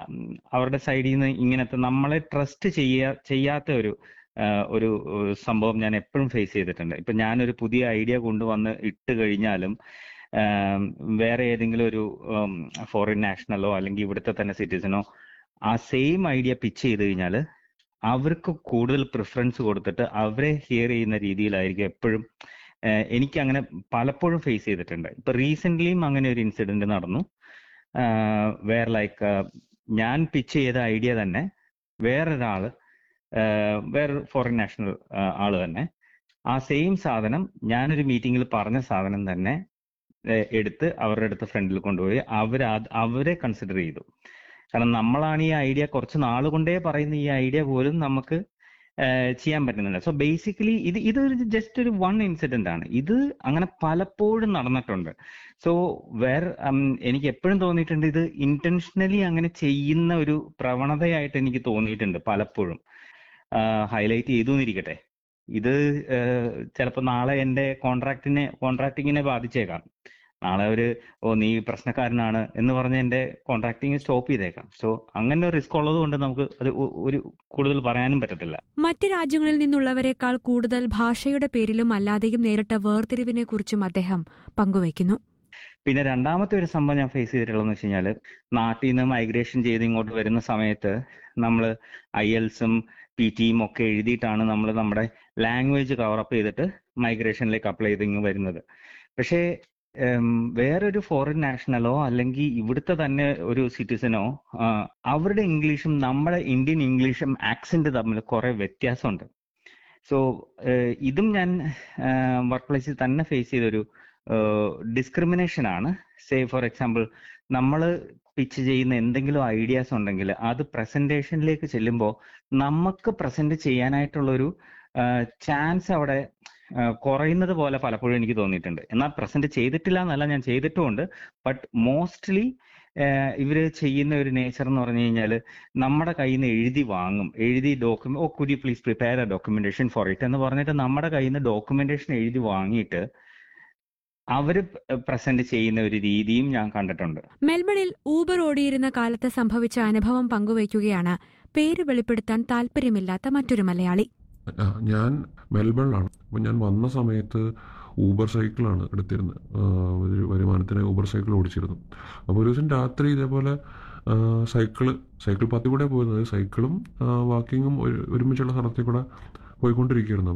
ഉം, അവരുടെ സൈഡിൽ നിന്ന് ഇങ്ങനത്തെ നമ്മളെ ട്രസ്റ്റ് ചെയ്യാ ചെയ്യാത്ത ഒരു ആ, ഒരു ഒരു സംഭവം ഞാൻ എപ്പോഴും ഫേസ് ചെയ്തിട്ടുണ്ട് ഇപ്പൊ ഞാനൊരു പുതിയ ഐഡിയ കൊണ്ടുവന്ന് ഇട്ട് കഴിഞ്ഞാലും ആം, വേറെ ഏതെങ്കിലും ഒരു ഫോറിൻ നാഷണലോ അല്ലെങ്കിൽ ഇവിടുത്തെ തന്നെ സിറ്റിസനോ ആ സെയിം ഐഡിയ പിച്ച് ചെയ്ത് കഴിഞ്ഞാൽ അവർക്ക് കൂടുതൽ പ്രിഫറൻസ് കൊടുത്തിട്ട് അവരെ ഹിയർ ചെയ്യുന്ന രീതിയിലായിരിക്കും എപ്പോഴും ഏഹ് എനിക്ക് അങ്ങനെ പലപ്പോഴും ഫേസ് ചെയ്തിട്ടുണ്ട് ഇപ്പൊ റീസെന്റ്ലിയും അങ്ങനെ ഒരു ഇൻസിഡന്റ് നടന്നു വേർ ലൈക്ക് ഞാൻ പിച്ച് ചെയ്ത ഐഡിയ തന്നെ വേറൊരാള് ആഹ് വേറൊരു ഫോറിൻ നാഷണൽ ആള് തന്നെ ആ സെയിം സാധനം ഞാനൊരു മീറ്റിംഗിൽ പറഞ്ഞ സാധനം തന്നെ ഏഹ് എടുത്ത് അവരുടെ അടുത്ത് ഫ്രണ്ടിൽ കൊണ്ടുപോയി അവർ അവരെ കൺസിഡർ ചെയ്തു കാരണം നമ്മളാണ് ഈ ഐഡിയ കുറച്ച് നാൾ കൊണ്ടേ പറയുന്ന ഈ ഐഡിയ പോലും നമുക്ക് ഏഹ് ചെയ്യാൻ പറ്റുന്നില്ല സോ ബേസിക്കലി ഇത് ഇതൊരു ജസ്റ്റ് ഒരു വൺ ഇൻസിഡന്റ് ആണ് ഇത് അങ്ങനെ പലപ്പോഴും നടന്നിട്ടുണ്ട് സോ വേറെ എനിക്ക് എപ്പോഴും തോന്നിയിട്ടുണ്ട് ഇത് ഇന്റൻഷനലി അങ്ങനെ ചെയ്യുന്ന ഒരു പ്രവണതയായിട്ട് എനിക്ക് തോന്നിയിട്ടുണ്ട് പലപ്പോഴും ഹൈലൈറ്റ് ചെയ്തു എന്നിരിക്കട്ടെ ഇത് ചിലപ്പോൾ നാളെ എന്റെ കോൺട്രാക്ടിനെ കോൺട്രാക്ടിങ്ങിനെ ബാധിച്ചേക്കാം നാളെ ഒരു ഓ നീ പ്രശ്നക്കാരനാണ് എന്ന് പറഞ്ഞ് എന്റെ കോൺട്രാക്ടിങ് സ്റ്റോപ്പ് ചെയ്തേക്കാം സോ അങ്ങനെ ഒരു റിസ്ക് ഉള്ളത് കൊണ്ട് നമുക്ക് അത് ഒ- ഒരു കൂടുതൽ പറയാനും പറ്റത്തില്ല മറ്റ് രാജ്യങ്ങളിൽ നിന്നുള്ളവരെക്കാൾ കൂടുതൽ ഭാഷയുടെ പേരിലും അല്ലാതെയും നേരിട്ട വേർതിരിവിനെ കുറിച്ചും അദ്ദേഹം പങ്കുവയ്ക്കുന്നു പിന്നെ രണ്ടാമത്തെ ഒരു സംഭവം ഞാൻ ഫേസ് ചെയ്തിട്ടുള്ളതെന്ന് വെച്ച് കഴിഞ്ഞാൽ നാട്ടിൽ നിന്ന് മൈഗ്രേഷൻ ചെയ്ത് ഇങ്ങോട്ട് വരുന്ന സമയത്ത് നമ്മൾ ഐ എൽസും പി ടിയും ഒക്കെ എഴുതിയിട്ടാണ് നമ്മൾ നമ്മുടെ ലാംഗ്വേജ് കവറപ്പ് ചെയ്തിട്ട് മൈഗ്രേഷനിലേക്ക് അപ്ലൈ ചെയ്ത് ഇങ്ങ് വരുന്നത് പക്ഷേ ഉം, വേറൊരു ഫോറിൻ നാഷണലോ അല്ലെങ്കിൽ ഇവിടുത്തെ തന്നെ ഒരു സിറ്റിസനോ അവരുടെ ഇംഗ്ലീഷും നമ്മുടെ ഇന്ത്യൻ ഇംഗ്ലീഷും ആക്സെന്റ് തമ്മിൽ കുറെ വ്യത്യാസമുണ്ട് സോ ഇതും ഞാൻ വർക്ക് പ്ലേസിൽ തന്നെ ഫേസ് ചെയ്തൊരു ഡിസ്ക്രിമിനേഷൻ ആണ് സേ ഫോർ എക്സാമ്പിൾ നമ്മൾ പിച്ച് ചെയ്യുന്ന എന്തെങ്കിലും ഐഡിയാസ് ഉണ്ടെങ്കിൽ അത് പ്രസന്റേഷനിലേക്ക് ചെല്ലുമ്പോൾ നമുക്ക് പ്രസന്റ് ചെയ്യാനായിട്ടുള്ളൊരു ചാൻസ് അവിടെ ആ, കുറയുന്നത് പോലെ പലപ്പോഴും എനിക്ക് തോന്നിയിട്ടുണ്ട് എന്നാൽ പ്രസന്റ് ചെയ്തിട്ടില്ല എന്നല്ല ഞാൻ ചെയ്തിട്ടുമുണ്ട് ബട്ട് മോസ്റ്റ്ലി ഇവര് ചെയ്യുന്ന ഒരു നേച്ചർ എന്ന് പറഞ്ഞു കഴിഞ്ഞാൽ നമ്മുടെ കയ്യിൽ നിന്ന് എഴുതി വാങ്ങും എഴുതി document oh could you please prepare a documentation for it എന്ന് പറഞ്ഞിട്ട് നമ്മുടെ കയ്യിൽ നിന്ന് ഡോക്യുമെന്റേഷൻ എഴുതി വാങ്ങിയിട്ട് അവര് പ്രസന്റ് ചെയ്യുന്ന ഒരു രീതിയും ഞാൻ കണ്ടിട്ടുണ്ട് മെൽബണിൽ ഊബർ ഓടിയിരുന്ന കാലത്ത് സംഭവിച്ച അനുഭവം പങ്കുവയ്ക്കുകയാണ് പേര് വെളിപ്പെടുത്താൻ താല്പര്യമില്ലാത്ത മറ്റൊരു മലയാളി ആ, ഞാൻ മെൽബണിലാണ് അപ്പോൾ ഞാൻ വന്ന സമയത്ത് ഊബർ സൈക്കിളാണ് എടുത്തിരുന്നത് ആ, ഒരു വരുമാനത്തിന് ഊബർ സൈക്കിൾ ഓടിച്ചിരുന്നു അപ്പോൾ ഒരു ദിവസം രാത്രി ഇതേപോലെ ആ, സൈക്കിള് സൈക്കിൾ പത്തി കൂടെ പോയിരുന്നത് സൈക്കിളും ആ, വാക്കിങ്ങും ഒരു ഒരുമിച്ചുള്ള സ്ഥലത്തിൽ കൂടെ പോയിക്കൊണ്ടിരിക്കുകയായിരുന്നു